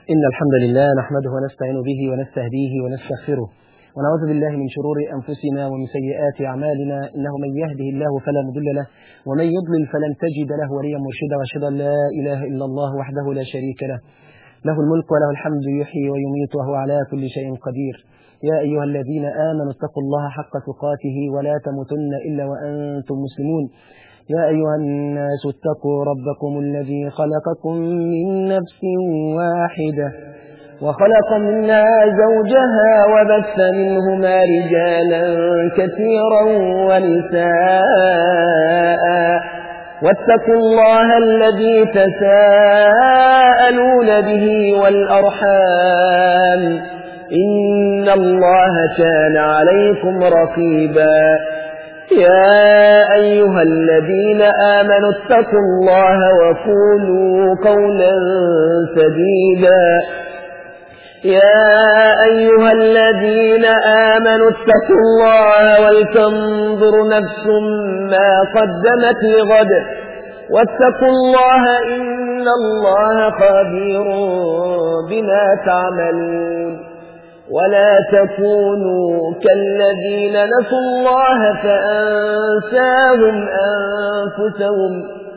إن الحمد لله نحمده ونستعين به ونستهديه ونستغفره ونعوذ بالله من شرور أنفسنا ومن سيئات أعمالنا إنه من يهده الله فلا مضل له ومن يضلل فلن تجد له وليا مرشدا وأشهد أن لا إله إلا الله وحده لا شريك له له الملك وله الحمد يحيي ويميت وهو على كل شيء قدير يا أيها الذين آمنوا اتقوا الله حق تقاته ولا تموتن إلا وأنتم مسلمون يا أيها الناس اتقوا ربكم الذي خلقكم من نفس واحدة وخلق منها زوجها وبث منهما رجالا كثيرا ونساء واتقوا الله الذي تساءلون به والأرحام إن الله كان عليكم رقيبا يا أيها الذين آمنوا اتقوا الله وقولوا قولا سديدا يا أيها الذين آمنوا اتقوا الله ولتنظر نفس ما قدمت لغد واتقوا الله إن الله خبير بما تعملون ولا تكونوا كالذين نسوا الله فأنساهم أنفسهم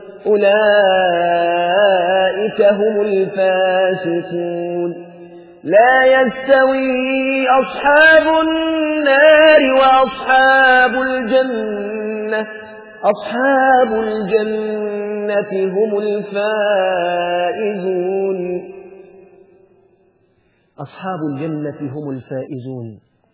أولئك هم الفاسقون لا يستوي أصحاب النار وأصحاب الجنة أصحاب الجنة هم الفائزون أصحاب الجنة هم الفائزون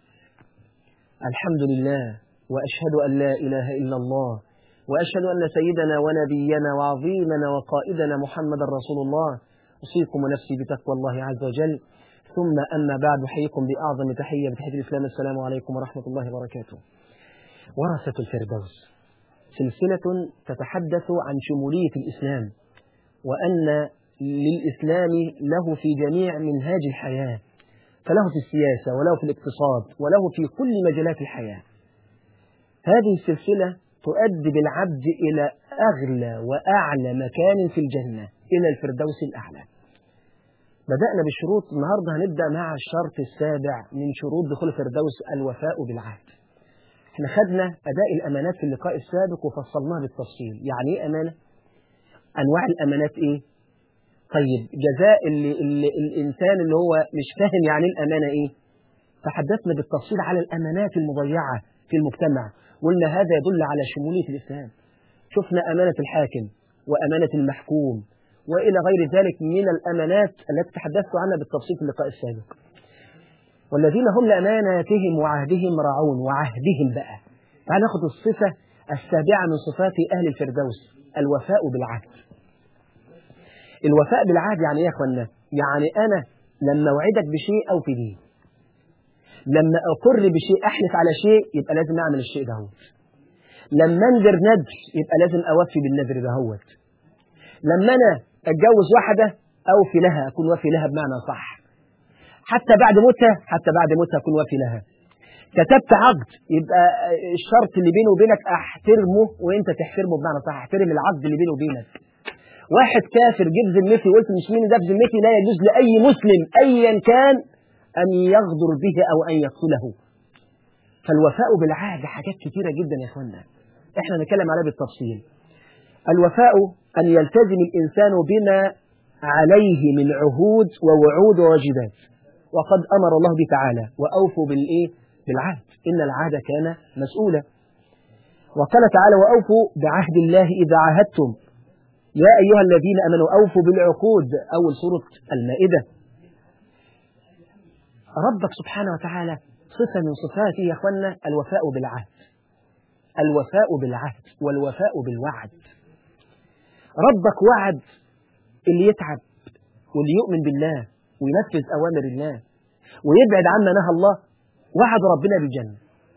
الحمد لله وأشهد أن لا إله إلا الله وأشهد أن سيدنا ونبينا وعظيمنا وقائدنا محمد رسول الله أوصيكم ونفسي بتقوى الله عز وجل ثم أما بعد أحييكم بأعظم تحية بتحية الإسلام السلام عليكم ورحمة الله وبركاته ورثة الفردوس سلسلة تتحدث عن شمولية الإسلام وأن للإسلام له في جميع منهاج الحياة فله في السياسة وله في الاقتصاد وله في كل مجالات الحياة هذه السلسلة تؤدي بالعبد إلى أغلى وأعلى مكان في الجنة إلى الفردوس الأعلى بدأنا بالشروط النهاردة هنبدأ مع الشرط السابع من شروط دخول الفردوس الوفاء بالعهد احنا خدنا أداء الأمانات في اللقاء السابق وفصلناها بالتفصيل يعني إيه أمانة؟ أنواع الأمانات إيه؟ طيب جزاء اللي اللي الإنسان اللي هو مش فاهم يعني الأمانة إيه تحدثنا بالتفصيل على الأمانات المضيعة في المجتمع قلنا هذا يدل على شمولية الإسلام شفنا أمانة الحاكم وأمانة المحكوم وإلى غير ذلك من الأمانات التي تحدثت عنها بالتفصيل في اللقاء السابق والذين هم لأماناتهم وعهدهم راعون وعهدهم بقى تعال ناخد الصفة السابعة من صفات أهل الفردوس الوفاء بالعهد الوفاء بالعهد يعني ايه يا اخوانا يعني انا لما اوعدك بشيء او في دين لما اقر بشيء احلف على شيء يبقى لازم اعمل الشيء ده لما انذر ندر يبقى لازم اوفي بالنذر ده لما انا اتجوز واحده اوفي لها اكون وفي لها بمعنى صح حتى بعد موتها حتى بعد موتها اكون وفي لها كتبت عقد يبقى الشرط اللي بيني وبينك احترمه وانت تحترمه بمعنى صح احترم العقد اللي بيني وبينك واحد كافر جيب ذمتي وقلت مش مين ده في ذمتي لا يجوز لأي مسلم أيا كان أن يغدر به أو أن يقتله فالوفاء بالعهد حاجات كتيرة جدا يا اخوانا احنا نتكلم عليها بالتفصيل الوفاء أن يلتزم الإنسان بما عليه من عهود ووعود وواجبات وقد أمر الله به تعالى وأوفوا بالإيه؟ بالعهد إن العهد كان مسؤولا وقال تعالى وأوفوا بعهد الله إذا عاهدتم يا أيها الذين أمنوا أوفوا بالعقود أول سورة المائدة ربك سبحانه وتعالى صفة من صفاته يا أخوانا الوفاء بالعهد الوفاء بالعهد والوفاء بالوعد ربك وعد اللي يتعب واللي يؤمن بالله وينفذ أوامر الله ويبعد عما نهى الله وعد ربنا بالجنة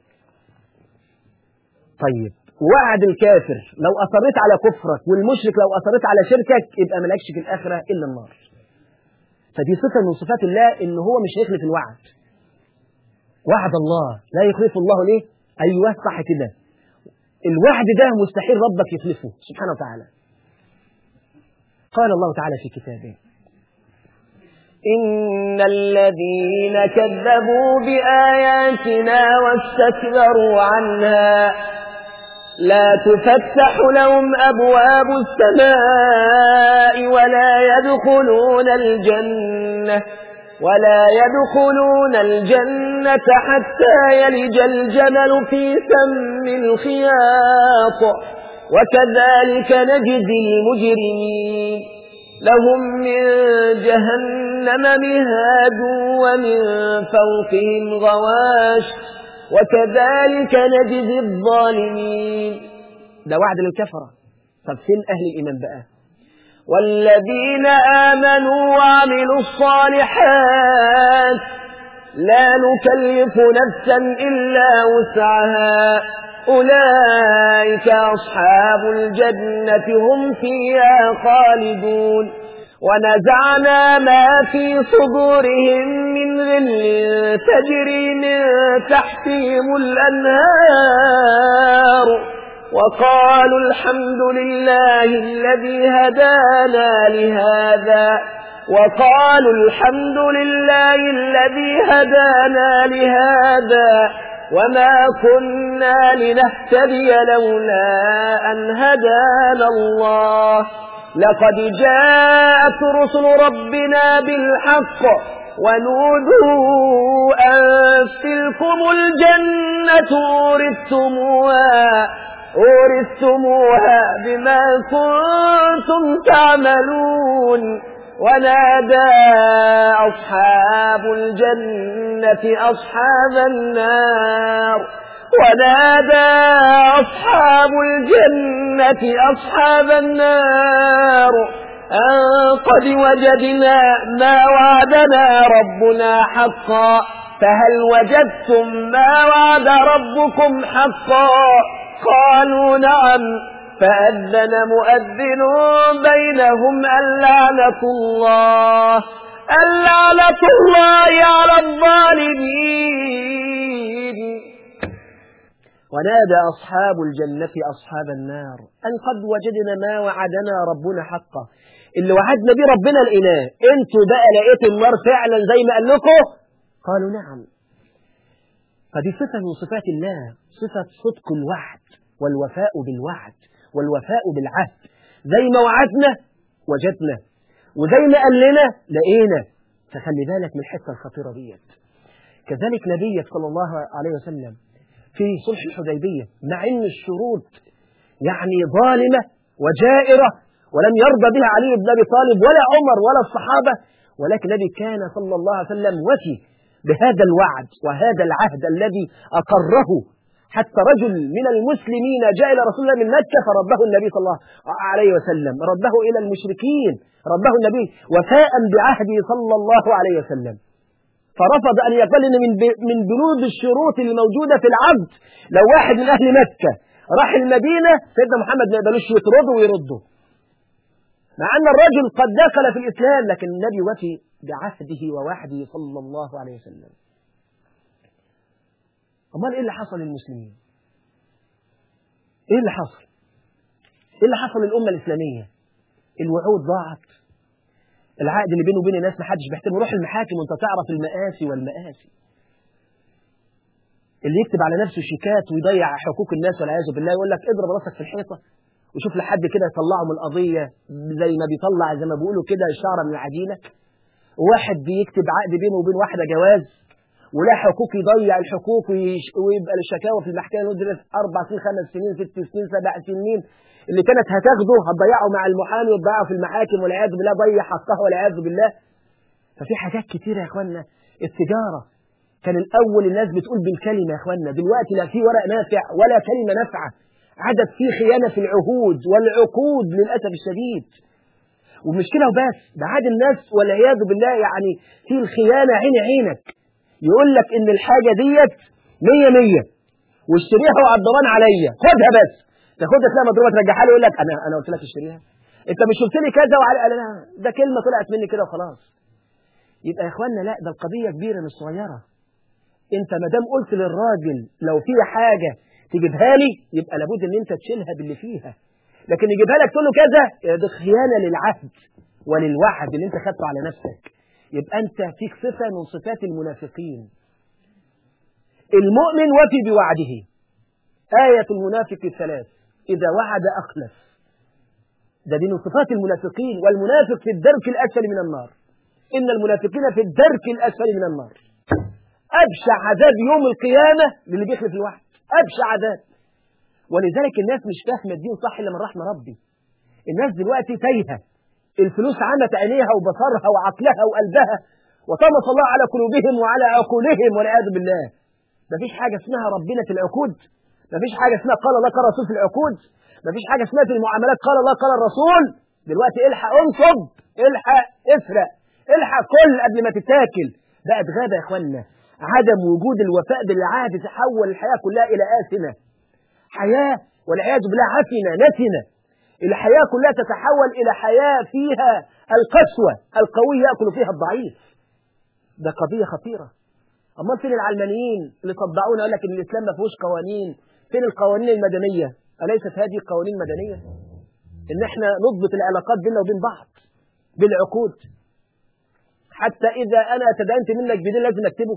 طيب وعد الكافر لو أصريت على كفرك والمشرك لو أصريت على شركك يبقى ملكش في الآخرة إلا النار فدي صفة من صفات الله إن هو مش هيخلف الوعد وعد الله لا يخلف الله ليه أيوه صح كده الوعد ده مستحيل ربك يخلفه سبحانه وتعالى قال الله تعالى في كتابه إن الذين كذبوا بآياتنا واستكبروا عنها لا تفتح لهم أبواب السماء ولا يدخلون الجنة ولا يدخلون الجنة حتى يلج الجمل في سم الخياط وكذلك نجزي المجرمين لهم من جهنم مهاد ومن فوقهم غواش وكذلك نجزي الظالمين ده وعد للكفرة طب فين أهل الإيمان بقى والذين آمنوا وعملوا الصالحات لا نكلف نفسا إلا وسعها أولئك أصحاب الجنة هم فيها خالدون ونزعنا ما في صدورهم من غل تجري من تحتهم الأنهار وقالوا الحمد لله الذي هدانا لهذا وقالوا الحمد لله الذي هدانا لهذا وما كنا لنهتدي لولا أن هدانا الله لقد جاءت رسل ربنا بالحق ونودوا أن تلكم الجنة أورثتموها أورثتموها بما كنتم تعملون ونادى أصحاب الجنة أصحاب النار ونادى أصحاب الجنة أصحاب النار أن قد وجدنا ما وعدنا ربنا حقا فهل وجدتم ما وعد ربكم حقا قالوا نعم فأذن مؤذن بينهم اللعنة الله اللعنة الله على الظالمين ونادى أصحاب الجنة أصحاب النار أن قد وجدنا ما وعدنا ربنا حقا اللي وعدنا بيه ربنا لقيناه انتوا بقى لقيت النار فعلا زي ما قال لكم قالوا نعم فدي صفة من صفات الله صفة صدق الوعد والوفاء بالوعد والوفاء بالعهد زي ما وعدنا وجدنا وزي ما قال لنا لقينا فخلي بالك من الحته الخطيره ديت كذلك نبيك صلى الله عليه وسلم في صلح الحديبيه مع ان الشروط يعني ظالمه وجائره ولم يرضى بها علي بن ابي طالب ولا عمر ولا الصحابه ولكن النبي كان صلى الله عليه وسلم وفي بهذا الوعد وهذا العهد الذي اقره حتى رجل من المسلمين جاء إلى رسول الله من مكة فربه النبي صلى الله عليه وسلم ربه إلى المشركين ربه النبي وفاء بعهده صلى الله عليه وسلم فرفض أن يقبل إن من من بنود الشروط الموجودة في العبد لو واحد من أهل مكة راح المدينة سيدنا محمد ما يقبلوش يطرده ويرده مع أن الرجل قد دخل في الإسلام لكن النبي وفي بعهده ووعده صلى الله عليه وسلم امال ايه اللي حصل للمسلمين ايه اللي حصل ايه اللي حصل للامه الاسلاميه الوعود ضاعت العقد اللي بينه وبين الناس ما حدش بيحترمه روح المحاكم وانت تعرف المآسي والمآسي اللي يكتب على نفسه شيكات ويضيع حقوق الناس والعياذ بالله يقول لك اضرب راسك في الحيطه وشوف لحد كده يطلعه من القضيه زي ما بيطلع زي ما بيقولوا كده الشعره من العجينه وواحد بيكتب عقد بينه وبين واحده جواز ولا حقوق يضيع الحقوق ويبقى الشكاوى في المحكمه ندرس اربع سنين خمس سنين ست سنين سبع سنين اللي كانت هتاخده هتضيعه مع المحامي وتضيعه في المحاكم والعياذ بالله ضيع حقها والعياذ بالله ففي حاجات كتيره يا اخوانا التجاره كان الاول الناس بتقول بالكلمه يا اخوانا دلوقتي لا في ورق نافع ولا كلمه نافعه عدد فيه خيانه في العهود والعقود للاسف الشديد ومش كده وبس ده عاد الناس والعياذ بالله يعني في الخيانه عين عينك يقول لك ان الحاجه ديت 100 100 واشتريها وعلى الضمان عليا خدها بس تاخدها تلاقي مضروبه ترجعها لي يقول لك انا انا قلت لك اشتريها انت مش قلت لي كذا وعلى لا لا ده كلمه طلعت مني كده وخلاص يبقى يا اخوانا لا ده القضيه كبيره مش صغيره انت ما دام قلت للراجل لو في حاجه تجيبها لي يبقى لابد ان انت تشيلها باللي فيها لكن يجيبها لك تقول له كذا ده خيانه للعهد وللوعد اللي انت خدته على نفسك يبقى أنت فيك صفة من صفات المنافقين المؤمن وفي بوعده آية المنافق الثلاث إذا وعد أخلف ده دي من صفات المنافقين والمنافق في الدرك الأسفل من النار إن المنافقين في الدرك الأسفل من النار أبشع عذاب يوم القيامة للي بيخلف الوعد أبشع عذاب ولذلك الناس مش فاهمة الدين صح إلا من رحمة ربي الناس دلوقتي تايهة الفلوس عمت عينيها وبصرها وعقلها وقلبها وطمس الله على قلوبهم وعلى عقولهم والعياذ بالله مفيش حاجة اسمها ربنا في العقود مفيش حاجة اسمها قال الله قال الرسول في العقود مفيش حاجة اسمها في المعاملات قال الله قال الرسول دلوقتي الحق انصب الحق اسرق الحق كل قبل ما تتاكل بقت غابة يا اخوانا عدم وجود الوفاء بالعهد تحول الحياة كلها إلى آسنة حياة والعياذ بالله عفنة نتنة الحياة كلها تتحول إلى حياة فيها القسوة القوي يأكل فيها الضعيف ده قضية خطيرة أما فين العلمانيين اللي طبعونا يقول لك إن الإسلام ما فيهوش قوانين فين القوانين المدنية أليست هذه قوانين مدنية إن إحنا نضبط العلاقات بيننا وبين بعض بالعقود حتى إذا أنا تدينت منك بدين لازم أكتبه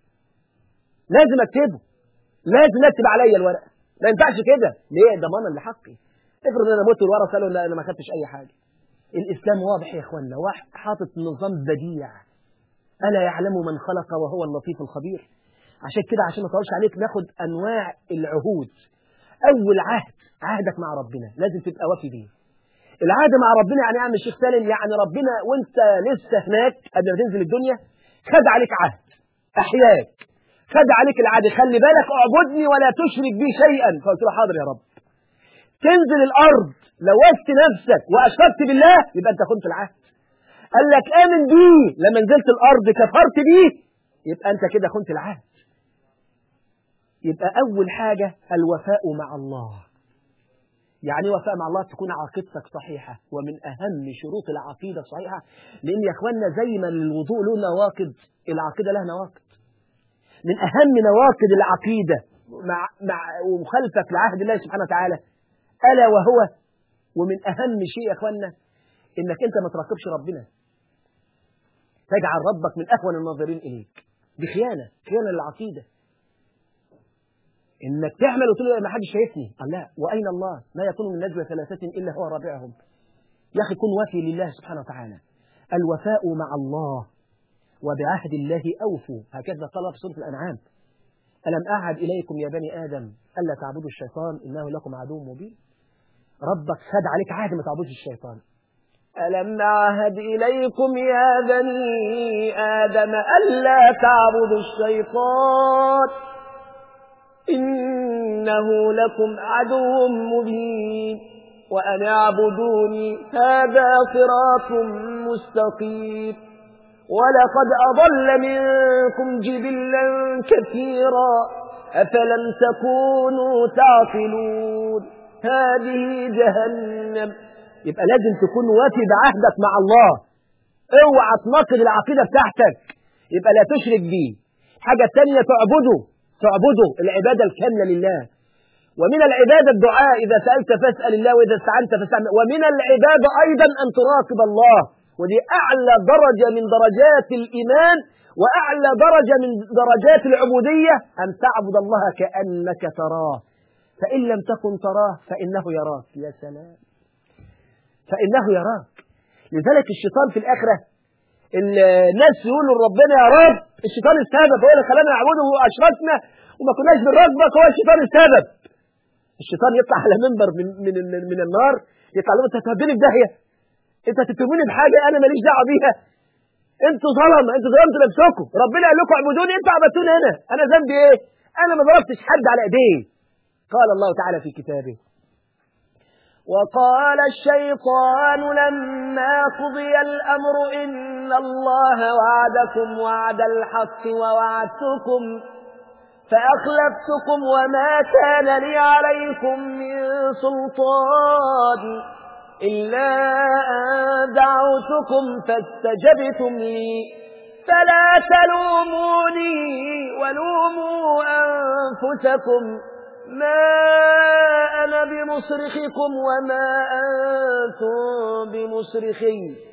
لازم أكتبه لازم أكتب عليا الورقة ما ينفعش كده ليه ضمانا لحقي افرض ان انا مت والورثه قالوا لا انا ما خدتش اي حاجه الاسلام واضح يا اخوانا واحد حاطط نظام بديع الا يعلم من خلق وهو اللطيف الخبير عشان كده عشان ما اطولش عليك ناخد انواع العهود اول عهد عهدك مع ربنا لازم تبقى وافي بيه العهد مع ربنا يعني يا عم الشيخ سالم يعني ربنا وانت لسه هناك قبل ما تنزل الدنيا خد عليك عهد احياك خد عليك العهد خلي بالك اعبدني ولا تشرك بي شيئا فقلت له حاضر يا رب تنزل الارض لوثت نفسك واشركت بالله يبقى انت خنت العهد قال لك امن بيه لما نزلت الارض كفرت بيه يبقى انت كده خنت العهد يبقى اول حاجه الوفاء مع الله يعني وفاء مع الله تكون عقيدتك صحيحة ومن أهم شروط العقيدة الصحيحة لأن يا إخواننا زي ما الوضوء له نواقض العقيدة لها نواقض من أهم نواقض العقيدة مع مع ومخالفة لعهد الله سبحانه وتعالى ألا وهو ومن أهم شيء يا إخواننا إنك أنت ما تراقبش ربنا تجعل ربك من أهون الناظرين إليك دي خيانة خيانة للعقيدة إنك تعمل وتقول له ما حدش شايفني قال لا وأين الله ما يكون من نجوى ثلاثة إلا هو رابعهم يا أخي كن وفي لله سبحانه وتعالى الوفاء مع الله وبعهد الله أوفوا هكذا قال في سورة الأنعام ألم أعهد إليكم يا بني آدم ألا تعبدوا الشيطان إنه لكم عدو مبين ربك خد عليك عهد ما تعبدش الشيطان ألم أعهد إليكم يا بني آدم ألا تعبدوا الشيطان إنه لكم عدو مبين وأن اعبدوني هذا صراط مستقيم ولقد أضل منكم جبلا كثيرا أفلم تكونوا تعقلون هذه جهنم يبقى لازم تكون وافي بعهدك مع الله اوعى تناقض العقيدة بتاعتك يبقى لا تشرك بيه حاجة تانية تعبده تعبده العبادة الكاملة لله ومن العبادة الدعاء إذا سألت فاسأل الله وإذا استعنت فاستعن ومن العبادة أيضا أن تراقب الله ودي أعلى درجة من درجات الإيمان وأعلى درجة من درجات العبودية أن تعبد الله كأنك تراه فإن لم تكن تراه فإنه يراك يا سلام فإنه يراك لذلك الشيطان في الآخرة الناس يقولوا لربنا يا رب الشيطان السبب هو اللي خلانا نعبده وأشركنا وما كناش بنراقبك هو الشيطان السبب الشيطان يطلع على منبر من من من, من النار يطلع لهم انت هتوديني في داهيه انت هتتهموني بحاجه انا ماليش دعوه بيها انتوا ظلمه انتوا ظلمتوا نفسكم ربنا قال لكم اعبدوني انتوا عبدتوني هنا انا ذنبي ايه انا ما ضربتش حد على ايديه قال الله تعالى في كتابه وقال الشيطان لما قضي الأمر إن الله وعدكم وعد الحق ووعدتكم فأخلفتكم وما كان لي عليكم من سلطان إلا أن دعوتكم فاستجبتم لي فلا تلوموني ولوموا أنفسكم ما أنا بمصرخكم وما أنتم بمصرخي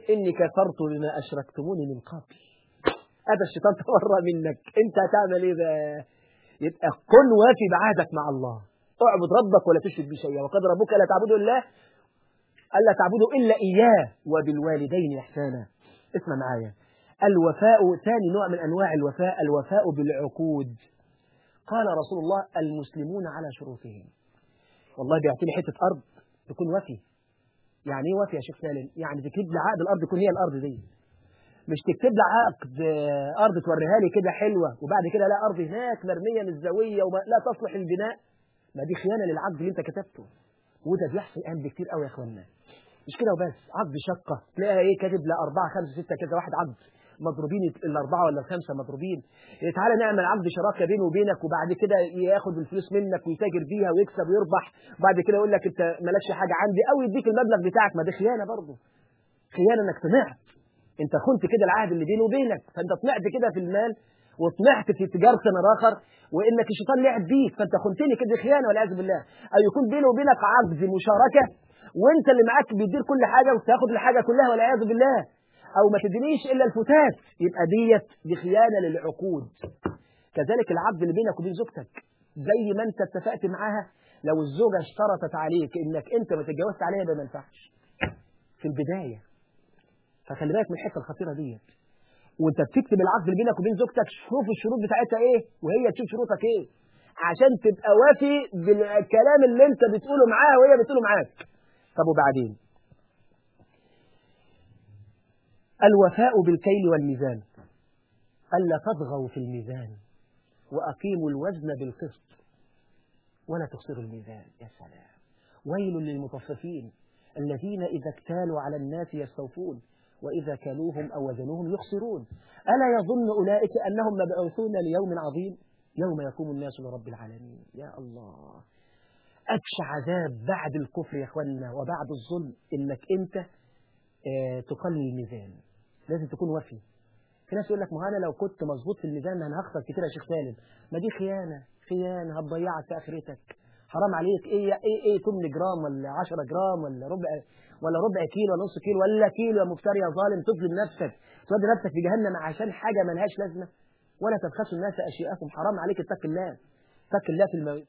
إني كفرت بما أشركتموني من قبل هذا الشيطان تورى منك أنت هتعمل إيه بقى يبقى كن وافي بعهدك مع الله اعبد ربك ولا تشرك به شيئا وقد ربك لا تعبدوا إلا ألا تعبدوا إلا إياه وبالوالدين إحسانا اسمع معايا الوفاء ثاني نوع من أنواع الوفاء الوفاء بالعقود قال رسول الله المسلمون على شروطهم والله بيعطيني حتة أرض تكون وفي يعني ايه وفي يا شيخ سالم يعني تكتب لي عقد الأرض يكون هي الأرض دي مش تكتب لي عقد أرض توريها لي كده حلوة وبعد كده لا أرض هناك مرمية من الزاوية وما لا تصلح البناء ما دي خيانة للعقد اللي أنت كتبته وده بيحصل الآن كتير قوي يا إخوانا مش كده وبس عقد شقة تلاقيها إيه كاتب لا أربعة خمسة ستة كذا واحد عقد مضروبين الأربعة ولا الخمسة مضروبين تعالى نعمل عقد شراكة بينه وبينك وبعد كده ياخد الفلوس منك ويتاجر بيها ويكسب ويربح وبعد كده يقول لك أنت مالكش حاجة عندي أو يديك المبلغ بتاعك ما دي خيانة برضه خيانة إنك طمعت أنت خنت كده العهد اللي بينه وبينك فأنت طمعت كده في المال وطمعت في تجارة تمر آخر وإنك الشيطان لعب بيك فأنت خنتني كده خيانة والعياذ بالله أو يكون بينه وبينك عقد مشاركة وأنت اللي معاك بيدير كل حاجة وتاخد الحاجة كلها والعياذ بالله أو ما تدينيش إلا الفتات يبقى ديت دي خيانة للعقود كذلك العقد اللي بينك وبين زوجتك زي ما أنت اتفقت معاها لو الزوجة اشترطت عليك إنك أنت ما تتجوزت عليها ده ما ينفعش في البداية فخلي بالك من الحتة الخطيرة ديت وانت بتكتب العقد اللي بينك وبين زوجتك شوف الشروط بتاعتها ايه وهي تشوف شروطك ايه عشان تبقى وافي بالكلام اللي انت بتقوله معاها وهي بتقوله معاك طب وبعدين الوفاء بالكيل والميزان ألا تطغوا في الميزان وأقيموا الوزن بالقسط ولا تخسروا الميزان يا سلام ويل للمطففين الذين إذا اكتالوا على الناس يستوفون وإذا كالوهم أو وزنوهم يخسرون ألا يظن أولئك أنهم مبعوثون ليوم عظيم يوم يقوم الناس لرب العالمين يا الله أبشع عذاب بعد الكفر يا أخوانا وبعد الظلم إنك أنت اه تقلل الميزان لازم تكون وفي في ناس يقول لك ما انا لو كنت مظبوط في الميزان انا هخسر كتير يا شيخ سالم ما دي خيانه خيانه هتضيعك في اخرتك حرام عليك ايه ايه ايه 8 جرام ولا 10 جرام ولا ربع ولا ربع كيلو ولا نص كيلو ولا كيلو يا مفتري يا ظالم تظلم نفسك تودي نفسك في جهنم عشان حاجه ملهاش لازمه ولا تبخسوا الناس اشياءكم حرام عليك اتق الله اتق الله في المو...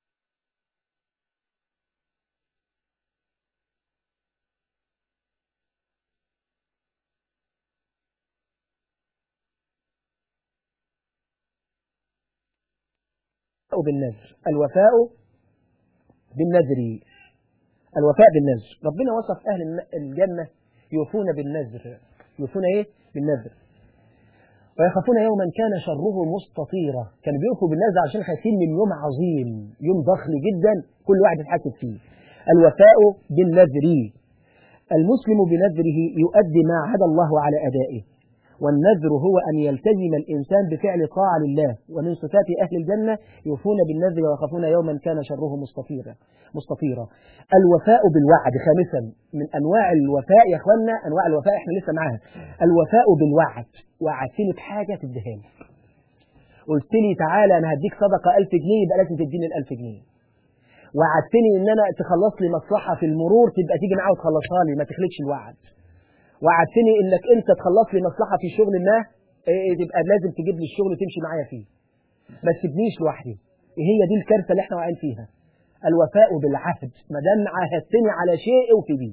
بالنذر الوفاء بالنذر الوفاء بالنذر ربنا وصف أهل الجنة يوفون بالنذر يوفون إيه بالنذر ويخافون يوما كان شره مستطيرا كانوا بيوفوا بالنذر عشان خايفين من يوم عظيم يوم ضخم جدا كل واحد يتحاسب فيه الوفاء بالنذر المسلم بنذره يؤدي ما عدا الله على أدائه والنذر هو أن يلتزم الإنسان بفعل طاعة لله ومن صفات أهل الجنة يوفون بالنذر ويخافون يوما كان شره مستطيرا مستطيرا الوفاء بالوعد خامسا من أنواع الوفاء يا أخوانا أنواع الوفاء إحنا لسه معاها الوفاء بالوعد وعدتني بحاجة تديها لي قلت لي تعالى أنا هديك صدقة 1000 جنيه يبقى لازم تديني ال 1000 جنيه وعدتني إن أنا تخلص لي مصلحة في المرور تبقى تيجي معايا وتخلصها لي ما تخلفش الوعد وعدتني انك انت تخلص لي مصلحه في شغل ما إيه تبقى لازم تجيب لي الشغل وتمشي معايا فيه ما تسيبنيش لوحدي هي دي الكارثه اللي احنا واقعين فيها الوفاء بالعهد ما دام عاهدتني على شيء اوفي بيه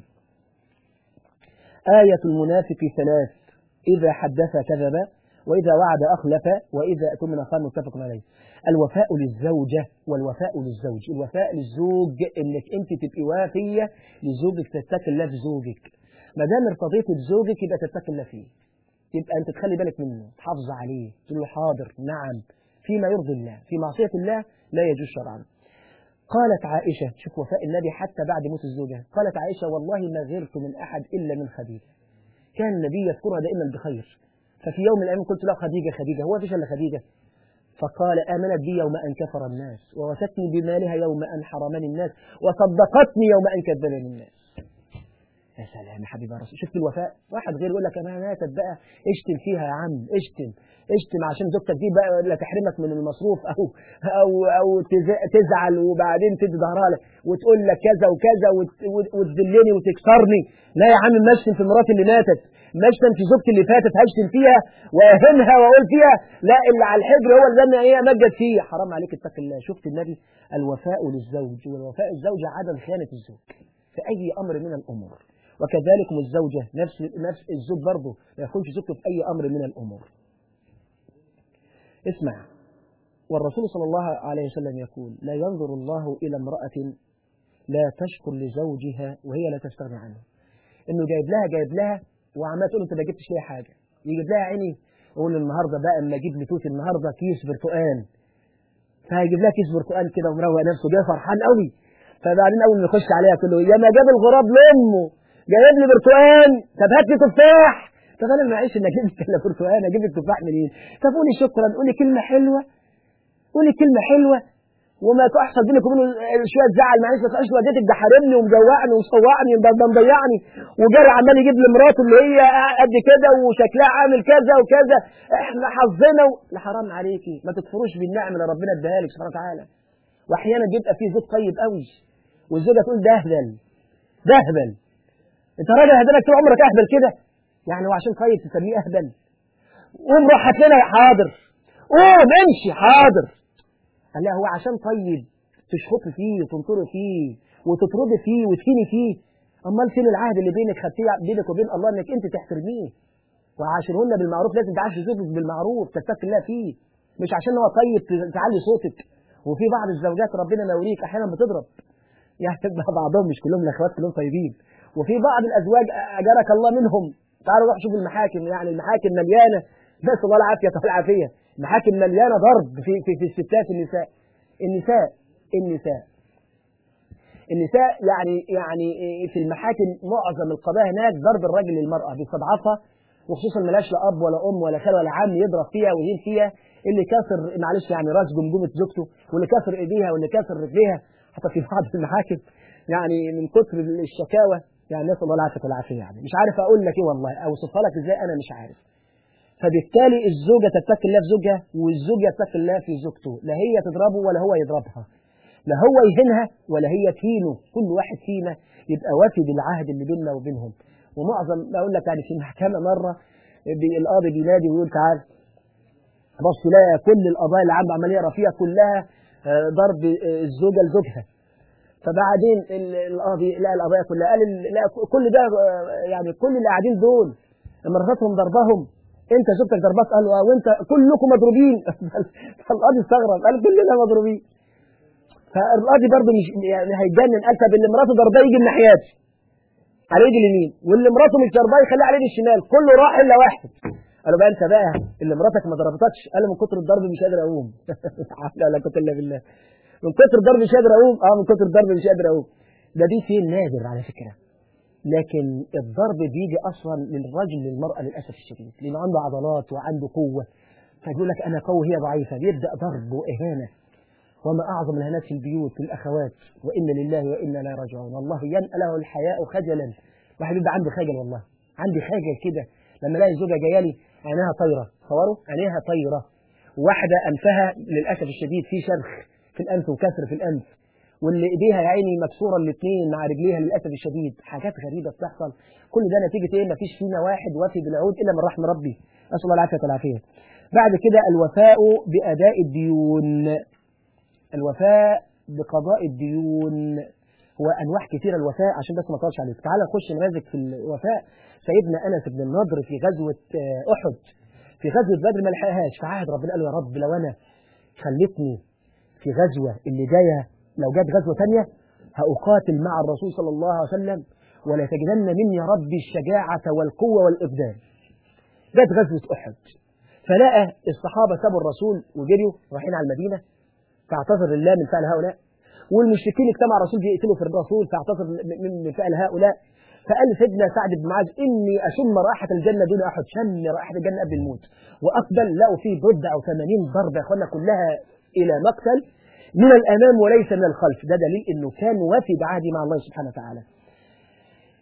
آية المنافق ثلاث إذا حدث كذب وإذا وعد أخلف وإذا أتمن خان متفق عليه الوفاء للزوجة والوفاء للزوج الوفاء للزوج إنك أنت تبقي وافية لزوجك تتكل الله في زوجك ما دام ارتضيت بزوجك يبقى تتقي الله فيه يبقى انت تخلي بالك منه تحافظ عليه تقول له حاضر نعم فيما يرضي الله في معصية الله لا يجوز شرعا قالت عائشة شوف وفاء النبي حتى بعد موت الزوجة قالت عائشة والله ما غيرت من أحد إلا من خديجة كان النبي يذكرها دائما بخير ففي يوم من الأيام قلت له خديجة خديجة هو فيش إلا خديجة فقال آمنت بي يوم أن كفر الناس ووستني بمالها يوم أن حرمني الناس وصدقتني يوم أن كذبني الناس يا سلام يا حبيبي يا رسول شفت الوفاء واحد غير يقول لك انا ماتت بقى اشتم فيها يا عم اشتم اشتم عشان زوجتك دي بقى لا تحرمك من المصروف او او او تز- تزعل وبعدين تدي ظهرها لك وتقول لك كذا وكذا وت- وت- وتذلني وتكسرني لا يا عم مشتم في مراتي اللي ماتت مشتم في زوجتي اللي فاتت هشتم فيها واهنها واقول فيها لا اللي على الحجر هو اللي انا ايه امجد فيه حرام عليك اتق الله شفت النبي الوفاء للزوج والوفاء الزوجه عدم خيانه الزوج في اي امر من الامور وكذلك الزوجة نفس نفس الزوج برضه ما يخونش زوجته في أي أمر من الأمور. اسمع والرسول صلى الله عليه وسلم يقول لا ينظر الله إلى امرأة لا تشكر لزوجها وهي لا تستغني عنه. إنه جايب لها جايب لها وعمال تقول أنت ما جبتش ليها حاجة. يجيب لها عيني يقول النهارده بقى اما اجيب لتوتي النهارده كيس برتقال. فهيجيب لها كيس برتقال كده ومروق نفسه جاي فرحان قوي. فبعدين اول ما يخش عليها كله يا ما جاب الغراب لامه جايب لي برتقال طب هات لي تفاح طب انا معيش ان اجيب لك الا برتقال اجيب لك تفاح منين طب قولي شكرا قولي كلمه حلوه قولي كلمه حلوه وما تحصل بينك وبينه شويه زعل معلش ما تبقاش والدتك ده حارمني ومجوعني ومصوعني ده ده مضيعني وجاري عمال يجيب لمراته اللي هي قد كده وشكلها عامل كذا وكذا احنا حظنا و... لا حرام عليكي ما تكفروش بالنعم اللي ربنا اداها لك سبحانه وتعالى واحيانا بيبقى في زوج طيب قوي والزوجه تقول ده اهبل ده اهبل انت راجل هدلك طول عمرك اهبل كده يعني وعشان طيب تسميه اهبل قوم روح هات لنا حاضر قوم امشي حاضر قال لا هو عشان طيب تشخطي فيه وتنطري فيه وتطردي فيه وتهيني فيه امال فين العهد اللي بينك خدتيه بينك وبين الله انك انت تحترميه وعاشرهن بالمعروف لازم تعاشر زوجك بالمعروف تتقي الله فيه مش عشان هو طيب تعلي صوتك وفي بعض الزوجات ربنا موليك احيانا بتضرب يعني بعضهم مش كلهم الاخوات كلهم طيبين وفي بعض الازواج اجرك الله منهم تعالوا روح شوفوا المحاكم يعني المحاكم مليانه نسال الله العافيه والعافيه المحاكم مليانه ضرب في في, في الستات النساء النساء النساء النساء يعني يعني في المحاكم معظم القضايا هناك ضرب الرجل للمراه بيستضعفها وخصوصا ملاش لا اب ولا ام ولا خال ولا عم يضرب فيها ويهين فيها اللي كسر معلش يعني راس جمجمه زوجته واللي كسر ايديها واللي كسر رجليها حتى في بعض المحاكم يعني من كتر الشكاوى يعني نسال الله العافيه والعافيه يعني مش عارف اقول لك ايه والله اوصفها لك ازاي انا مش عارف فبالتالي الزوجه تتقي الله في زوجها والزوج يتقي الله في زوجته لا هي تضربه ولا هو يضربها لا هو يهينها ولا هي تهينه كل واحد فينا يبقى وافي بالعهد اللي بيننا وبينهم ومعظم اقول لك يعني في محكمه مره القاضي بينادي ويقول تعال بص لا كل القضايا اللي عنده عمال يقرا فيها كلها ضرب الزوجه لزوجها فبعدين القاضي لقى القضايا كلها قال لا كل ده يعني كل اللي قاعدين دول مراتهم ضربهم انت زوجتك ضربات قال اه وانت كلكم مضروبين فالقاضي استغرب قال كلنا مضروبين فالقاضي برضه مش يعني هيتجنن قال طب اللي مراته ضرباه يجي من ناحيتي على ايدي اليمين واللي مراته مش ضرباه يخليه على ايدي الشمال كله راح الا واحد قالوا بقى انت بقى اللي مراتك ما ضربتكش قال من كتر الضرب مش قادر اقوم لا لا كنت الا بالله من كتر الضرب مش قادر اقوم اه من كتر الضرب مش قادر اقوم ده دي فين نادر على فكره لكن الضرب بيجي اصلا للرجل للمراه للاسف الشديد لانه عنده عضلات وعنده قوه فيقول لك انا قوي هي ضعيفه بيبدا ضرب واهانه وما اعظم الهنات في البيوت للاخوات وان لله وانا لا راجعون والله ينأى له الحياء خجلا واحد يبقى عنده خجل والله عندي خجل كده لما الاقي زوجه جايه لي عينيها طايره تصوروا عينيها طايره واحده انفها للاسف الشديد في شرخ في الانف وكسر في الانف واللي ايديها يا عيني مكسوره الاثنين مع رجليها للاسف الشديد حاجات غريبه بتحصل كل ده نتيجه ايه ما فيش فينا واحد وافي بالعهود الا من رحم ربي نسال الله العافيه والعافيه بعد كده الوفاء باداء الديون الوفاء بقضاء الديون هو انواع كثيره الوفاء عشان بس ما اطولش عليك تعال نخش نماذج في الوفاء سيدنا انس بن النضر في غزوه احد في غزوه بدر ما لحقهاش فعهد ربنا قال له يا رب لو انا خلتني في غزوه اللي جايه لو جت غزوه ثانيه هاقاتل مع الرسول صلى الله عليه وسلم ولا تجدن مني يا ربي الشجاعه والقوه والاقدام جت غزوه احد فلقى الصحابه سابوا الرسول وجريوا رايحين على المدينه فاعتذر لله من فعل هؤلاء والمشركين اجتمع الرسول بيقتلوا في الرسول فاعتذر من فعل هؤلاء فقال سيدنا سعد بن معاذ اني اشم رائحه الجنه دون احد شم رائحه الجنه قبل الموت واقبل لقوا فيه ضد او 80 ضربه يا اخوانا كلها الى مقتل من الامام وليس من الخلف ده دليل انه كان وافي بعهده مع الله سبحانه وتعالى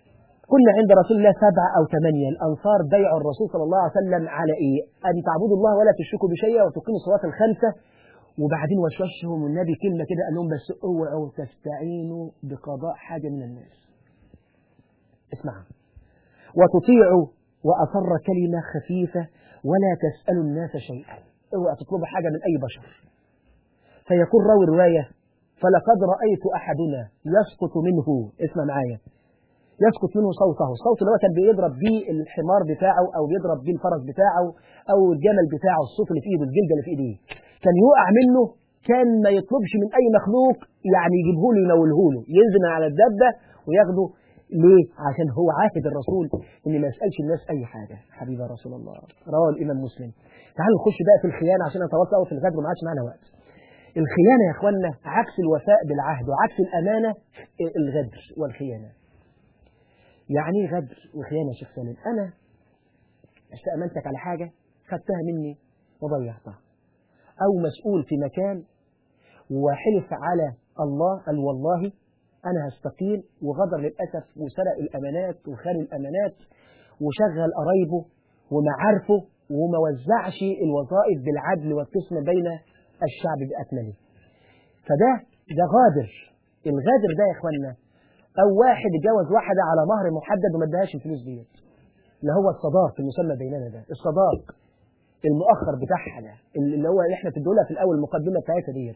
كنا عند رسول الله سبعة أو ثمانية الأنصار بيعوا الرسول صلى الله عليه وسلم على إيه؟ أن تعبدوا الله ولا تشركوا بشيء وتقيموا الصلاة الخمسة وبعدين وشوشهم النبي كلمة كده قال لهم بس اوعوا تستعينوا بقضاء حاجة من الناس. اسمع وتطيعوا وأصر كلمة خفيفة ولا تسألوا الناس شيئا. اوعوا تطلبوا حاجة من أي بشر. فيقول راوي الرواية فلقد رأيت أحدنا يسقط منه اسمع معايا يسقط منه صوته الصوت اللي هو كان بيضرب بيه الحمار بتاعه أو بيضرب بيه الفرس بتاعه أو الجمل بتاعه الصوت اللي في إيده الجلد اللي في إيديه كان يقع منه كان ما يطلبش من أي مخلوق يعني يجيبه له ينوله له ينزل من على الدبة وياخده ليه؟ عشان هو عاهد الرسول ان ما يسالش الناس اي حاجه حبيبي رسول الله رواه الامام مسلم تعالوا نخش بقى في الخيانه عشان انا طولت قوي في الغدر وما عادش معانا وقت الخيانة يا اخوانا عكس الوفاء بالعهد وعكس الأمانة الغدر والخيانة يعني ايه غدر وخيانة يا شيخ سالم أنا استأمنتك على حاجة خدتها مني وضيعتها أو مسؤول في مكان وحلف على الله قال والله أنا هستقيل وغدر للأسف وسرق الأمانات وخان الأمانات وشغل قرايبه ومعارفه وما وزعش الوظائف بالعدل والقسم بين الشعب بأكمله فده ده غادر الغادر ده يا اخوانا او واحد اتجوز واحده على مهر محدد وما ادهاش الفلوس ديت اللي هو الصداق المسمى بيننا ده الصداق المؤخر بتاعها ده اللي هو اللي احنا بندولها في الاول المقدمه بتاعتها ديت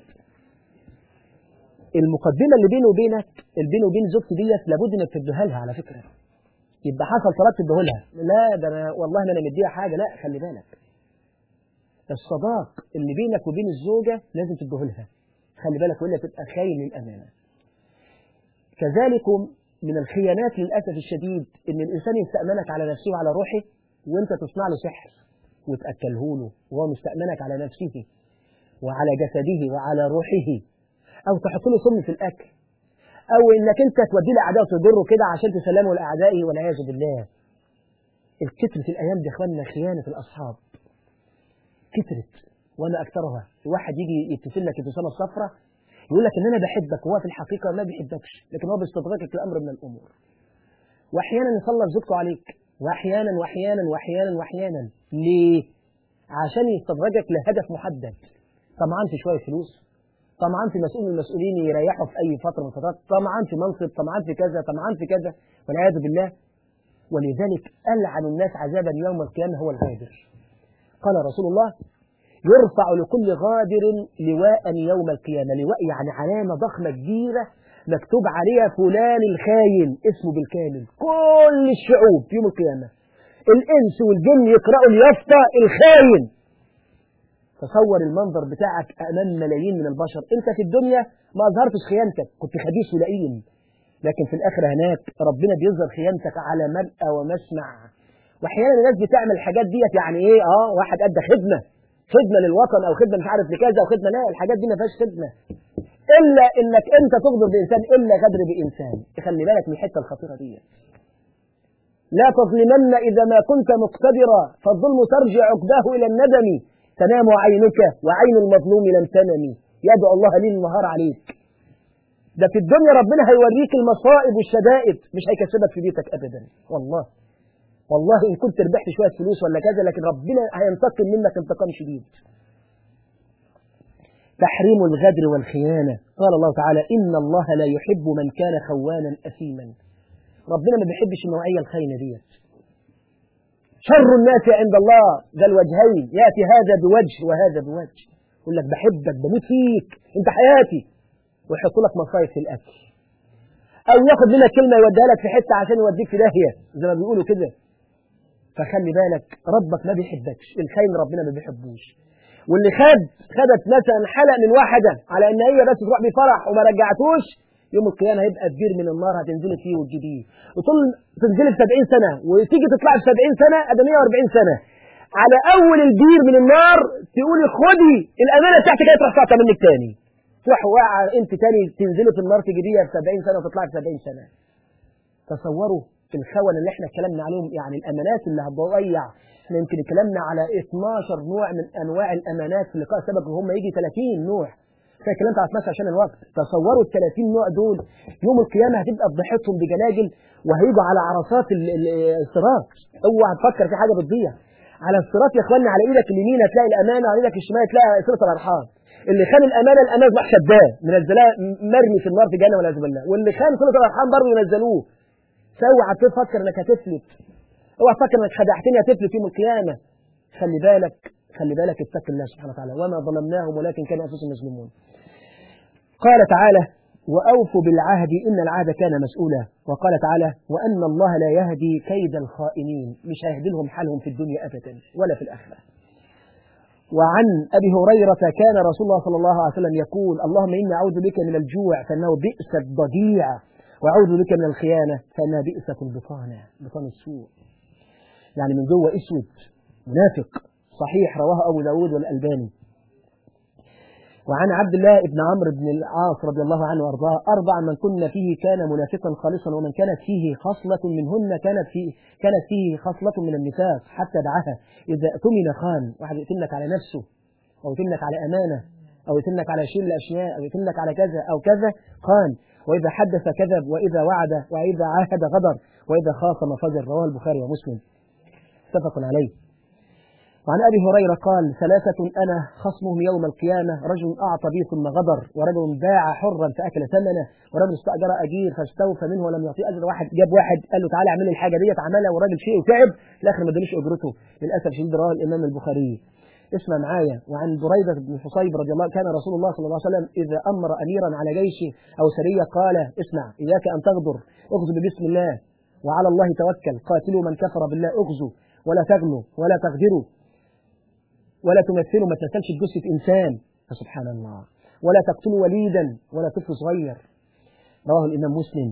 المقدمه اللي بيني وبينك اللي بيني وبين زوجتي ديت لابد انك تديها لها على فكره يبقى حصل طلاق تديه لها لا ده انا والله ما انا مديها حاجه لا خلي بالك الصداق اللي بينك وبين الزوجة لازم تديه لها خلي بالك وإلا تبقى خاين للأمانة كذلك من الخيانات للأسف الشديد إن الإنسان يستأمنك على نفسه وعلى روحه وأنت تصنع له سحر وتأكله له وهو مستأمنك على نفسه وعلى جسده وعلى روحه أو تحط له سم في الأكل أو إنك أنت تودي له أعداء وتضره كده عشان تسلمه لأعدائه والعياذ بالله الكتر في الأيام دي إخواننا خيانة الأصحاب كترت وما أكثرها واحد يجي يتصل لك الابتسامة الصفراء يقول لك إن أنا بحبك وهو في الحقيقة ما بيحبكش لكن هو بيستدركك لأمر من الأمور وأحيانا يسلط زوجته عليك وأحيانا وأحيانا وأحيانا وأحيانا ليه؟ عشان يستدرجك لهدف محدد طمعان في شوية فلوس طمعان في مسؤول من المسؤولين يريحوا في أي فترة من الفترات طمعان في منصب طمعان في كذا طمعان في كذا والعياذ بالله ولذلك ألعن الناس عذابا يوم القيامة هو الغادر قال رسول الله يرفع لكل غادر لواء يوم القيامة لواء يعني علامة ضخمة كبيرة مكتوب عليها فلان الخاين اسمه بالكامل كل الشعوب يوم القيامة الإنس والجن يقرأوا اليافطة الخاين تصور المنظر بتاعك أمام ملايين من البشر أنت في الدنيا ما أظهرتش خيانتك كنت خبيث ولئيم لكن في الآخرة هناك ربنا بيظهر خيانتك على مرأى ومسمع واحيانا الناس بتعمل الحاجات ديت يعني ايه اه واحد ادى خدمه خدمه للوطن او خدمه مش عارف لكذا او خدمه لا الحاجات دي ما فيهاش خدمه الا انك انت تغدر بانسان الا غدر بانسان خلي بالك من الحته الخطيره ديت لا تظلمن اذا ما كنت مقتدرا فالظلم ترجع عقباه الى الندم تنام عينك وعين المظلوم لم تنم يدعو الله ليل النهار عليك ده في الدنيا ربنا هيوريك المصائب والشدائد مش هيكسبك في بيتك ابدا والله والله إن كنت ربحت شوية فلوس ولا كذا لكن ربنا هينتقم منك انتقام شديد تحريم الغدر والخيانة قال الله تعالى إن الله لا يحب من كان خوانا أثيما ربنا ما بيحبش النوعية الخاينة ديت شر الناس عند الله ذا الوجهين يأتي هذا بوجه وهذا بوجه يقول لك بحبك بموت فيك انت حياتي ويحط لك مصايب في الأكل أو ياخد منك كلمة يوديها لك في حتة عشان يوديك في داهية زي ما بيقولوا كده فخلي بالك ربك ما بيحبكش الخاين ربنا ما بيحبوش واللي خد خدت مثلا حلق من واحدة على ان هي بس تروح بفرح وما رجعتوش يوم القيامة هيبقى كبير من النار هتنزلي فيه وتجيبيه وطول تنزلي في 70 سنة وتيجي تطلعي في 70 سنة ادي 140 سنة على اول البير من النار تقولي خدي الامانة بتاعتك هي تروح تعطى منك تاني تروح واقعة انت تاني تنزلي في النار تجيبيها في 70 سنة وتطلعي في 70 سنة تصوروا في الخون اللي احنا اتكلمنا عليهم يعني الامانات اللي هتضيع احنا يمكن اتكلمنا على 12 نوع من انواع الامانات في اللقاء سبق وهم يجي 30 نوع زي اتكلمت على اسمها عشان الوقت تصوروا ال 30 نوع دول يوم القيامه هتبقى فضيحتهم بجلاجل وهيجوا على عرصات ال- ال- الصراط اوعى تفكر في حاجه بتضيع على الصراط يا اخواني على ايدك اليمين هتلاقي الامانه وعلى ايدك الشمال هتلاقي صله الارحام اللي خان الامانه الامانه راح شداه منزلاه مرمي في النار في جهنم والعياذ بالله واللي خان صله الارحام برضه ينزلوه فاوعى تفكر انك هتفلت اوعى تفكر انك خدعتني هتفلت يوم القيامه خلي بالك خلي بالك اتق الله سبحانه وتعالى وما ظلمناهم ولكن كانوا انفسهم يظلمون قال تعالى وأوفوا بالعهد إن العهد كان مسؤولا وقال تعالى وأن الله لا يهدي كيد الخائنين مش هيهدي لهم حالهم في الدنيا أبدا ولا في الآخرة وعن أبي هريرة كان رسول الله صلى الله عليه وسلم يقول اللهم إني أعوذ بك من الجوع فإنه بئس الضجيع وأعوذ بك من الخيانة فإنها بئسة البطانة بطان السوء يعني من جوه أسود منافق صحيح رواه أبو داود والألباني وعن عبد الله بن عمرو بن العاص رضي الله عنه وارضاه اربع من كن فيه كان منافقا خالصا ومن كانت فيه خصلة منهن كانت فيه كانت فيه خصلة من النفاق حتى دعاها اذا اؤتمن خان واحد يؤتمنك على نفسه او يؤتمنك على امانه او يؤتمنك على شيء من الاشياء او يؤتمنك على كذا او كذا خان واذا حدث كذب واذا وعد واذا عاهد غدر واذا خاصم فجر رواه البخاري ومسلم متفق عليه وعن أبي هريرة قال ثلاثة أنا خصمهم يوم القيامة رجل أعطى بي ثم غدر ورجل باع حرا فأكل ثمنه ورجل استأجر أجير فاستوفى منه ولم يعطيه أجر واحد جاب واحد قال له تعالى اعمل لي الحاجة ديت عملها والراجل شيء وتعب في الآخر ما ادالوش أجرته للأسف شديد رواه الإمام البخاري اسمع معايا وعن بريدة بن حصيب رضي الله كان رسول الله صلى الله عليه وسلم إذا أمر أميرا على جيش أو سرية قال اسمع إياك أن تغدر اغزو بسم الله وعلى الله توكل قاتلوا من كفر بالله اغزوا ولا تغلوا ولا تغدروا ولا تمثلوا ما تمثلش بجثة إنسان فسبحان الله ولا تقتلوا وليدا ولا طفل صغير رواه الإمام مسلم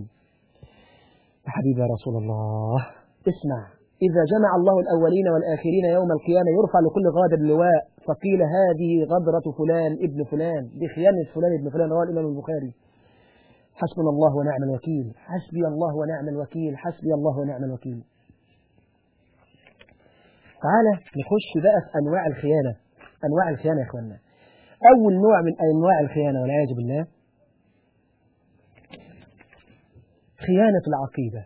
يا حبيبي يا رسول الله اسمع إذا جمع الله الأولين والآخرين يوم القيامة يرفع لكل غادر لواء فقيل هذه غدرة فلان ابن فلان بخيانة فلان ابن فلان رواه الإمام البخاري حسبنا الله ونعم الوكيل حسبي الله ونعم الوكيل حسبي الله ونعم الوكيل تعالى نخش بقى في انواع الخيانه انواع الخيانه يا اخوانا اول نوع من انواع الخيانه والعياذ بالله خيانه العقيده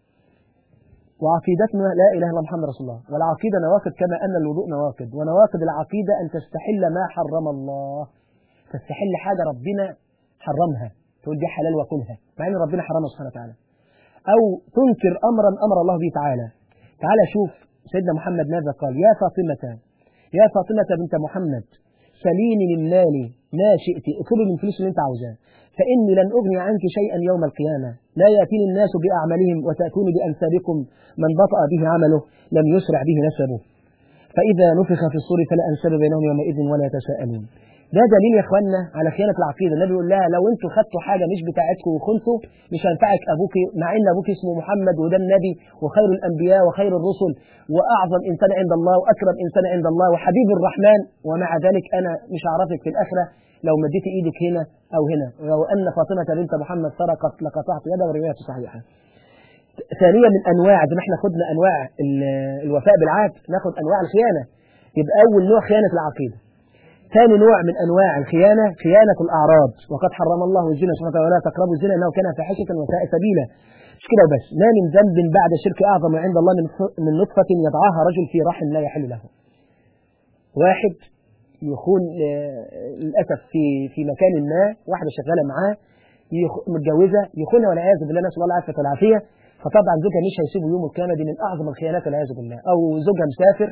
وعقيدتنا لا اله الا محمد رسول الله والعقيده نواقض كما ان الوضوء نواقض ونواقض العقيده ان تستحل ما حرم الله تستحل حاجه ربنا حرمها تقول دي حلال وكلها مع ان ربنا حرمها سبحانه وتعالى او تنكر امرا امر الله به تعالى تعالى شوف سيدنا محمد ماذا قال يا فاطمة يا فاطمة بنت محمد سليني من مالي ما شئت اطلبي من فلوس اللي انت عاوزاه فإني لن أغني عنك شيئا يوم القيامة لا يأتيني الناس بأعمالهم وتأتوني بأنسابكم من بطأ به عمله لم يسرع به نسبه فإذا نفخ في الصور فلا أنساب بينهم يومئذ ولا يتساءلون ده دليل يا اخوانا على خيانه العقيده النبي يقول لها لو انتوا خدتوا حاجه مش بتاعتكم وخنتوا مش هينفعك ابوك مع ان ابوك اسمه محمد وده النبي وخير الانبياء وخير الرسل واعظم انسان عند الله واكرم انسان عند الله وحبيب الرحمن ومع ذلك انا مش هعرفك في الاخره لو مديت ايدك هنا او هنا لو ان فاطمه بنت محمد سرقت لقطعت يدها والروايه صحيحه ثانيا من انواع زي ما احنا خدنا انواع الوفاء بالعهد ناخد انواع الخيانه يبقى اول نوع خيانه العقيده ثاني نوع من انواع الخيانه خيانه الاعراض وقد حرم الله الزنا سبحانه وتعالى ولا تقربوا الزنا انه كان فاحشه وساء سبيلا مش كده وبس ما من ذنب بعد الشرك اعظم عند الله من من نطفه يضعها رجل في رحم لا يحل له واحد يخون للاسف في في مكان ما واحده شغاله معاه متجوزه يخونها والعياذ بالله نسال الله العافيه والعافيه فطبعا زوجها مش هيسيبه يوم القيامه دي من اعظم الخيانات والعياذ بالله او زوجها مسافر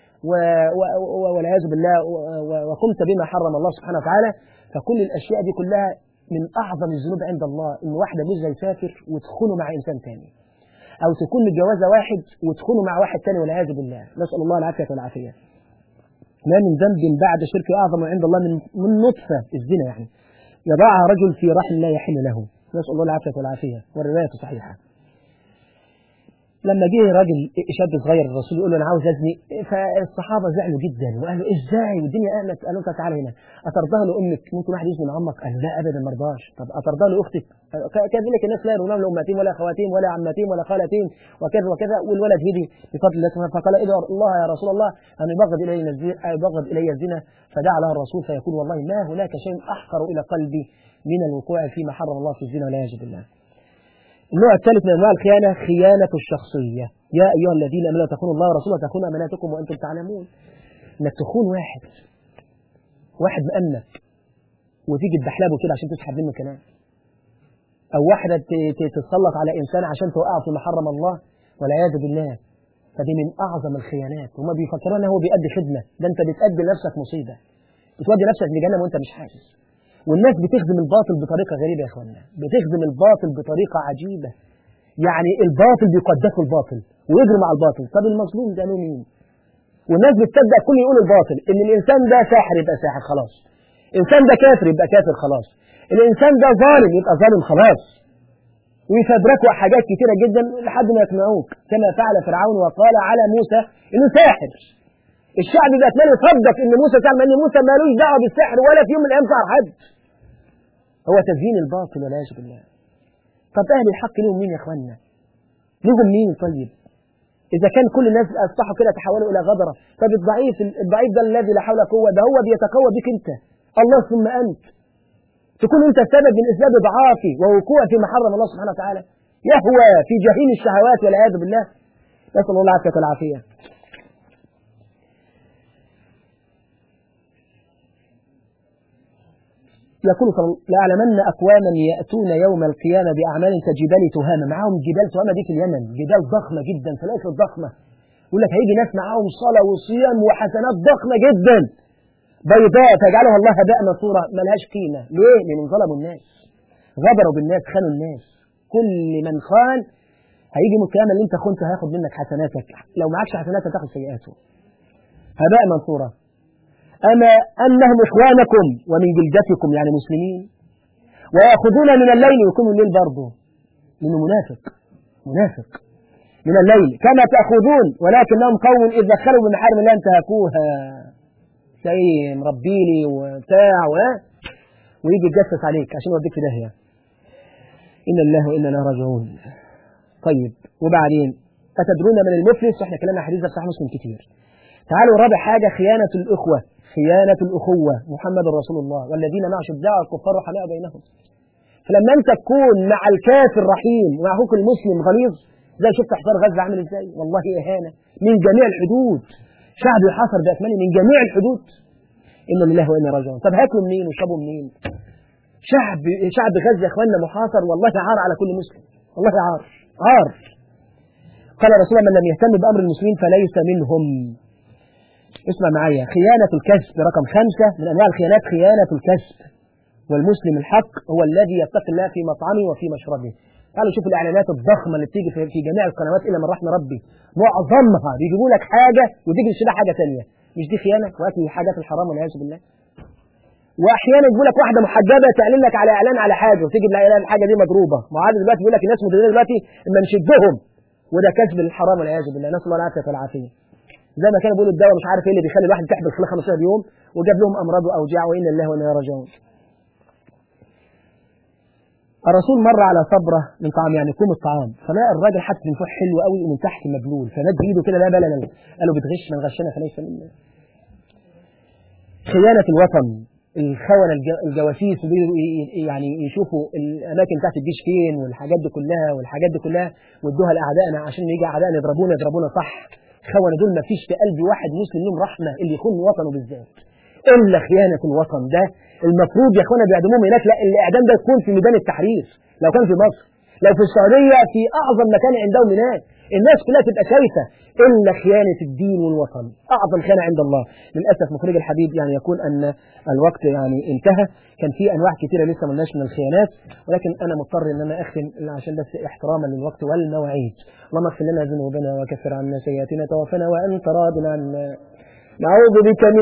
والعياذ بالله وقمت بما حرم الله سبحانه وتعالى فكل الاشياء دي كلها من اعظم الذنوب عند الله ان واحده جوزها يسافر وتخونه مع انسان ثاني او تكون متجوزه واحد وتخونه مع واحد ثاني والعياذ بالله نسال الله العافيه والعافيه ما من ذنب بعد شرك اعظم عند الله من من نطفه الزنا يعني يضعها رجل في رحم لا يحل له نسال الله العافيه والعافيه والروايه صحيحه لما جه راجل شاب صغير الرسول يقول له انا عاوز ازني فالصحابه زعلوا جدا وقالوا ازاي والدنيا قامت قالوا طب تعالى هنا اترضاها لامك ممكن واحد يزني من عمك قال لا ابدا ما رضاش طب اترضاها لاختك كذلك الناس لا يرونهم لامتين ولا خواتين ولا عمتين ولا خالتين وكذا وكذا والولد هدي بفضل الله سبحانه فقال ادعو الله يا رسول الله ان يبغض الي يبغض الي الزنا فدعا له الرسول فيقول والله ما هناك شيء احقر الى قلبي من الوقوع فيما حرم الله في الزنا ولا يجب الله النوع الثالث من انواع الخيانه خيانه الشخصيه يا ايها الذين امنوا تخونوا الله ورسوله تخونوا اماناتكم وانتم تعلمون انك تخون واحد واحد مأمنك وتيجي تبحلبه كده عشان تسحب منه كلام او واحده تتسلط على انسان عشان توقعه في محرم الله والعياذ بالله فدي من اعظم الخيانات وما بيفكرون هو بيأدي خدمه ده انت بتأدي لنفسك مصيبه بتودي نفسك لجهنم وانت مش حاسس والناس بتخدم الباطل بطريقة غريبة يا اخوانا بتخدم الباطل بطريقة عجيبة يعني الباطل بيقدسوا الباطل ويجروا مع الباطل طب المظلوم ده له مين والناس بتصدق كل يقول الباطل ان الانسان ده ساحر يبقى ساحر خلاص الانسان ده كافر يبقى كافر خلاص الانسان ده ظالم يبقى ظالم خلاص ويفبركوا حاجات كتيرة جدا لحد ما يقنعوك كما فعل فرعون وقال على موسى انه ساحر الشعب بأكمله يصدق ان موسى تعمل ان موسى مالوش دعوه بالسحر ولا في يوم من الايام سحر حد هو تزيين الباطل والعياذ بالله طب اهل الحق لهم مين يا اخوانا لهم مين طيب اذا كان كل الناس اصبحوا كده تحولوا الى غدره طب الضعيف الضعيف ده الذي لا حول قوه ده هو بيتقوى بك انت الله ثم انت تكون انت السبب من اسباب ضعافي ووقوع في محرم الله سبحانه وتعالى يهوى في جحيم الشهوات والعياذ بالله نسال الله العافيه والعافيه يقول صلى الله لأعلمن أقواما يأتون يوم القيامة بأعمال كجبال تهامة معاهم جبال تهامة دي في اليمن جبال ضخمة جدا فليست ضخمة يقول لك هيجي ناس معاهم صلاة وصيام وحسنات ضخمة جدا بيضاء فيجعلها الله هباء منصورة ملهاش قيمة ليه؟ لأنهم ظلموا الناس غدروا بالناس خانوا الناس كل من خان هيجي يوم القيامة اللي انت خنته هياخد منك حسناتك لو معكش حسنات هتاخد سيئاته هباء منصورة أما أنهم إخوانكم ومن جلدتكم يعني مسلمين ويأخذون من الليل ويكونوا الليل برضه لأنه منافق منافق من الليل كما تأخذون ولكنهم قوم إذ دخلوا بمحارم الله انتهكوها تلاقيه مربي لي وبتاع و ويجي يتجسس عليك عشان يوديك في داهية إن الله وإنا له راجعون طيب وبعدين أتدرون من المفلس احنا كلامنا حديث بتاع مسلم كتير تعالوا رابع حاجة خيانة الإخوة خيانة الأخوة محمد رسول الله والذين معه شداء الكفار رحماء بينهم فلما أنت تكون مع الكافر رحيم ومع أخوك المسلم غليظ زي شفت حصار غزة عامل إزاي والله إهانة من جميع الحدود شعب يحاصر بأكمله من جميع الحدود إن لله وإنا راجعون طب هاكلوا منين وشربوا منين شعب شعب غزة يا إخواننا محاصر والله عار على كل مسلم والله عار عار قال رسول الله من لم يهتم بأمر المسلمين فليس منهم اسمع معايا خيانة الكسب رقم خمسة من أنواع الخيانات خيانة الكسب والمسلم الحق هو الذي يتقي الله في مطعمه وفي مشربه تعالوا شوف الإعلانات الضخمة اللي بتيجي في جميع القنوات إلا من رحم ربي معظمها بيجيبوا لك حاجة وتيجي تشتري حاجة ثانية مش دي خيانة وأكل الحاجات الحرام والعياذ بالله واحيانا يقول لك واحده محجبه تعلن لك على اعلان على حاجه وتيجي الاعلان الحاجه دي مضروبه ما عاد دلوقتي بيقول لك الناس مدرسين دلوقتي اما نشدهم وده كسب الحرام والعياذ بالله نسال الله العافيه والعافيه زي ما كانوا بيقولوا الدواء مش عارف ايه اللي بيخلي الواحد تحبل خلال 15 يوم وجاب لهم امراض واوجاع وان الله وانا راجعون. الرسول مر على صبره من طعام يعني كوم الطعام فلقى الراجل حاطط من فوق حلو قوي ومن تحت مبلول فمد ايده كده لا بلا لا قالوا بتغش من غشنا فليس منا. خيانه الوطن الخونة الجواسيس يعني يشوفوا الأماكن بتاعت الجيش فين والحاجات دي كلها والحاجات دي كلها وادوها لأعدائنا عشان يجي أعدائنا يضربونا يضربونا صح خونة دول ما فيش في قلب واحد مسلم لهم رحمة اللي يخون وطنه بالذات إلا خيانة الوطن ده المفروض يا اخوانا بيعدموهم هناك لا الإعدام ده يكون في ميدان التحرير لو كان في مصر لو في السعودية في أعظم مكان عندهم هناك الناس كلها تبقى شايفة إلا خيانة الدين والوطن أعظم خيانة عند الله للأسف مخرج الحبيب يعني يكون أن الوقت يعني انتهى كان في أنواع كثيرة لسه ما لناش من الخيانات ولكن أنا مضطر أن أنا أختم عشان بس احتراما للوقت والمواعيد اللهم اغفر لنا ذنوبنا وكفر عنا سيئاتنا توفنا وأنت راض عنا نعوذ بك من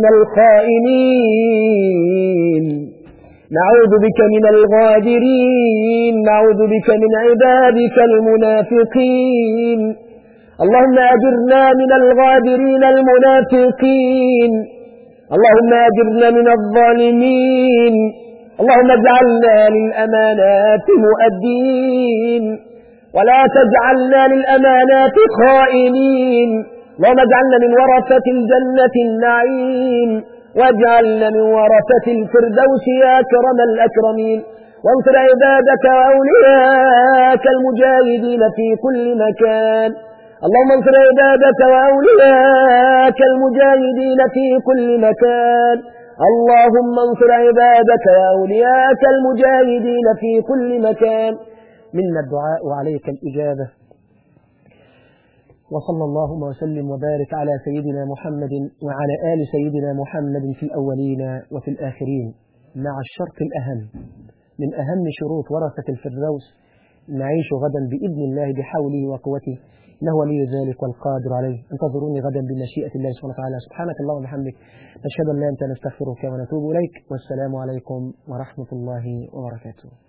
الخائنين نعوذ بك من الغادرين نعوذ بك من عبادك المنافقين اللهم أجرنا من الغادرين المنافقين اللهم أجرنا من الظالمين اللهم اجعلنا للأمانات مؤدين ولا تجعلنا للأمانات خائنين اللهم اجعلنا من ورثة الجنة النعيم واجعلنا من ورثة الفردوس يا أكرم الأكرمين وانصر عبادك وأولياءك المجاهدين في كل مكان اللهم انصر عبادك وأولياءك المجاهدين في كل مكان اللهم انصر عبادك وأولياءك المجاهدين في كل مكان منا الدعاء وعليك الإجابة وصلى اللهم وسلم وبارك على سيدنا محمد وعلى آل سيدنا محمد في الأولين وفي الآخرين مع الشرط الأهم من أهم شروط ورثة الفردوس نعيش غدا بإذن الله بحوله وقوته إنه ولي ذلك والقادر عليه انتظروني غدا بمشيئة الله سبحانه وتعالى سبحانك اللهم وبحمدك نشهد أن لا أنت نستغفرك ونتوب إليك والسلام عليكم ورحمة الله وبركاته